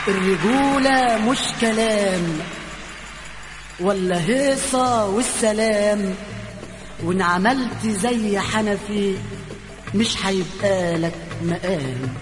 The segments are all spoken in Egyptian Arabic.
الرجولة مش كلام ولا هيصة والسلام وإن عملت زي حنفي مش هيبقى لك مقام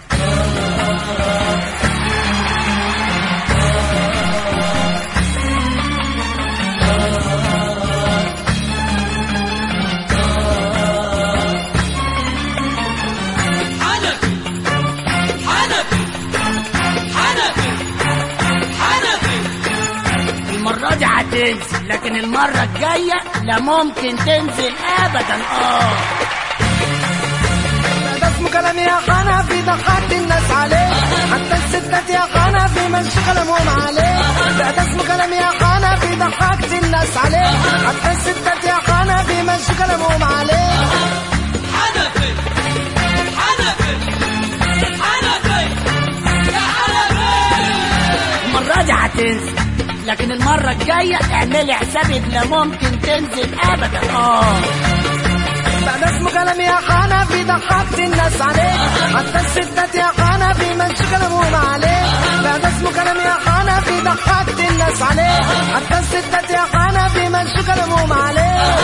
حنفي حنفي حنفي حنفي المرة دي هتنزل لكن المرة الجاية لا ممكن تنزل أبدا آه ده اسمه كلام يا حنفي ضحكت الناس عليه حتى الستات يا حنفي مش كلامهم عليه ده ده اسمه كلام يا حنفي ضحكت الناس عليه حتى الستات يا حنفي مش كلامهم عليه حنفي حنفي حنفي يا حنفي المرة دي هتنزل لكن المرة الجاية اعملي حسابك لا ممكن تنزل أبدا آه ده ده اسمه كلام يا حنفي ضحكت الناس عليه حتى الستات يا حنفي مش كلامهم عليه ده ده اسمه كلام يا حنفي ضحكت الناس عليه حتى الستات يا حنفي مش كلامهم عليه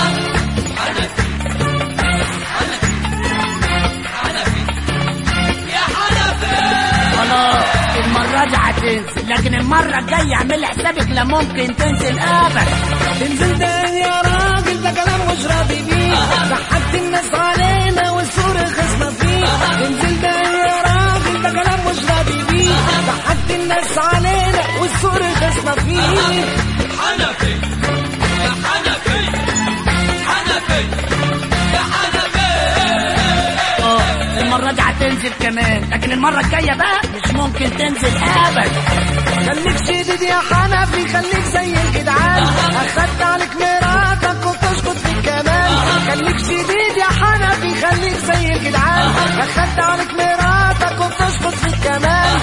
يا حنفي خلاص المرة دي هتنزل لكن المرة الجاية اعملي حسابك لا ممكن تنزل أبدا تنزل تاني يا راجل ده كلام مش راضي بيه ضحكت الناس علينا والسور خصمة فيه تنزل تاني يا راجل ده كلام مش راضي بيه ضحكت الناس علينا والسور خصمة فيه حنفي يا حنفي حنفي يا حنفي آه المرة دي هتنزل كمان لكن المرة الجاية بقى مش ممكن تنزل أبدا خليك شديد يا حنفي خليك زي الجدعان اخدت عليك مراتك وبتشكط في الكمال خليك شديد يا حنفي خليك زي الجدعان اخدت عليك مراتك وبتشكط في الكمال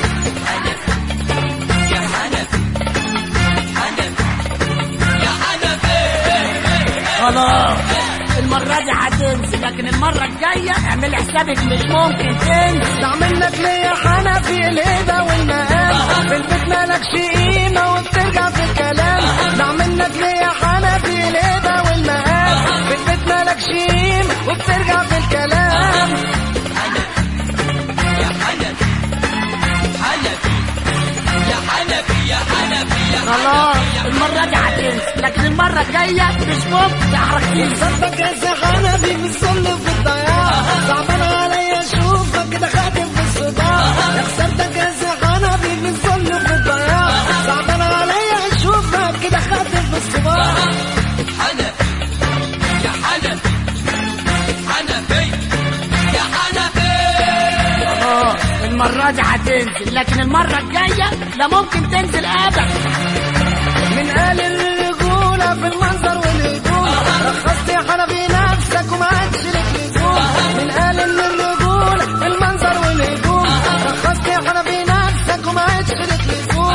يا حنفي حنفي يا حنفي خلاص المرة دي هتنزل لكن المرة الجاية اعملي حسابك مش ممكن تنزل تعمل لك ليه يا حنفي الهدى والمقام في البيت مالكش قيمة وبترجع في الكلام نعمل لك ليه يا حنفي الهدى والمقام في البيت مالكش قيمة وبترجع في الكلام يا حنفي حنفي يا حنفي يا حنفي يا خلاص المرة دي هتنزل لكن المرة الجاية مش ممكن تحركيش صدق يا سي حنفي في الذل في الضياع صعبان عليا اشوفك كده خاتم في الصداع يا خسرتك يا سي حنفي في الذل في الضياع صعبان عليا اشوفك كده خاتم في الصداع حنفي يا حنفي حنفي يا حنفي خلاص المرة دي هتنزل لكن المرة الجاية لا ممكن تنزل أبدا من قال الرجولة في المنظر والهدوم رخصت يا حنفي نفسك وما عادش لك لزوم من قال ان الرجولة في المنظر والهدوم رخصت يا حنفي نفسك وما عادش لك لزوم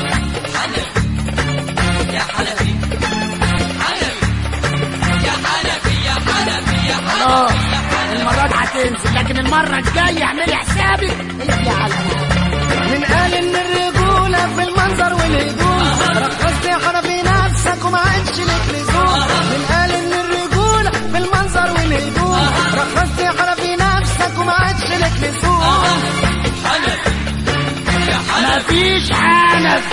يا حنفي حنفي يا حنفي يا حنفي يا خلاص المرة دي هتنزل لكن المرة الجاية اعملي حسابك انت على من قال ان الرجولة في المنظر والهدوم رخصت يا حنفي نفسك وما عادش لك لزوم من قال ان الرجولة في المنظر والهدوم رخصت يا حنفي نفسك وما عادش لك لزوم حنفي يا حنفي مفيش حنف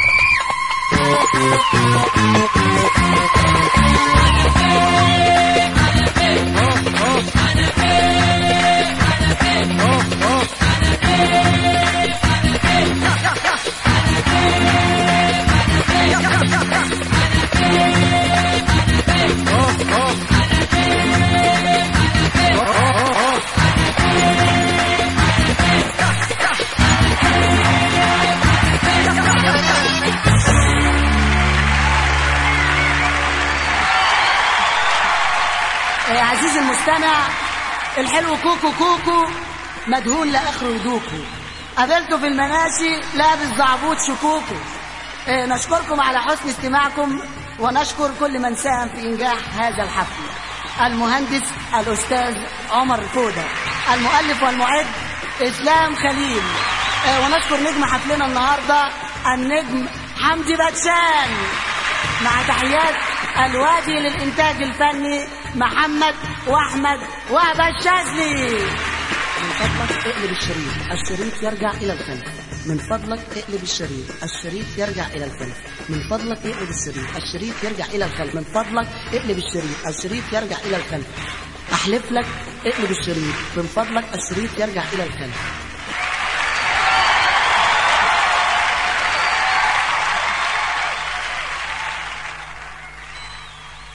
يا عزيزي المستمع الحلو كوكو كوكو مدهون لاخره يدوكو قابلته في المناسي لابس زعبوط شكوكو إيه، نشكركم على حسن استماعكم ونشكر كل من ساهم في انجاح هذا الحفل المهندس الاستاذ عمر فوده المؤلف والمعد اسلام خليل آه، ونشكر نجم حفلنا النهارده النجم حمدي باتشان مع تحيات الوادي للإنتاج الفني محمد وأحمد وهبة الشاذلي من فضلك اقلب الشريط الشريط يرجع إلى الخلف من فضلك اقلب الشريط الشريط يرجع إلى الخلف من فضلك اقلب الشريط الشريط يرجع إلى الخلف من فضلك اقلب الشريط الشريط يرجع إلى الخلف أحلف لك اقلب الشريط من فضلك الشريط يرجع إلى الخلف